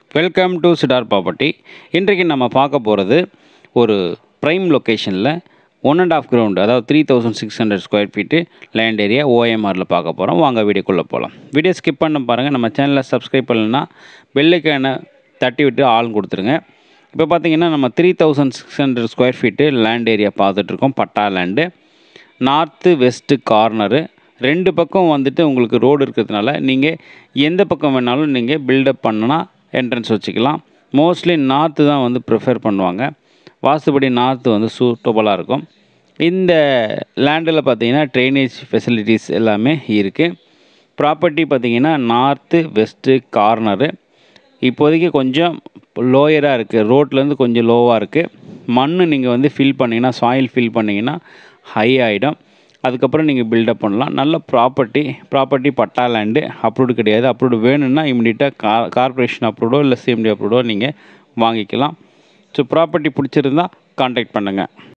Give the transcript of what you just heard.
welcome to cedar property இன்றைக்கு நம்ம பார்க்க போகிறது ஒரு ப்ரைம் லொக்கேஷனில் ஒன் அண்ட் ஆஃப் கிரவுண்ட் அதாவது three thousand six hundred square feet land area ஓஎம்ஆரில் பார்க்க போகிறோம் வாங்க வீடியோக்குள்ளே போகலாம் வீடியோ ஸ்கிப் பண்ண பாருங்கள் நம்ம சேனலை சப்ஸ்கிரைப் பண்ணலைன்னா பெல்லுக்கான தட்டி விட்டு ஆள் கொடுத்துருங்க இப்போ பார்த்தீங்கன்னா நம்ம three thousand six hundred square feet land area பார்த்துட்ருக்கோம் patta land north west corner ரெண்டு பக்கம் வந்துட்டு உங்களுக்கு ரோடு இருக்கிறதுனால நீங்கள் எந்த பக்கம் வேணாலும் நீங்கள் பில்டப் பண்ணனா என்ட்ரன்ஸ் வச்சுக்கலாம் மோஸ்ட்லி நார்த்து தான் வந்து ப்ரிஃபர் பண்ணுவாங்க வாஸ்துபடி நார்த்து வந்து சூட்டபுளாக இருக்கும் இந்த லேண்டில் பார்த்தீங்கன்னா ட்ரைனேஜ் ஃபெசிலிட்டிஸ் எல்லாமே இருக்குது ப்ராப்பர்ட்டி பார்த்தீங்கன்னா நார்த்து வெஸ்ட்டு கார்னரு இப்போதைக்கு கொஞ்சம் லோயராக இருக்குது ரோட்லேருந்து கொஞ்சம் லோவாக இருக்குது மண் நீங்கள் வந்து ஃபில் பண்ணிங்கன்னா சாயில் ஃபில் பண்ணிங்கன்னா ஹை ஆகிடும் அதுக்கப்புறம் நீங்கள் பில்டப் பண்ணலாம் நல்ல property property patta land approved கிடையாது அப்ரூவ்டு வேணும்னா இமிடியட்டாக கா கார்பரேஷன் அப்ரூவ்டோ இல்லை சிஎம்டி அப்ரூவ்டோ நீங்கள் வாங்கிக்கலாம் ஸோ ப்ராப்பர்ட்டி பிடிச்சிருந்தா காண்டாக்ட் பண்ணுங்கள்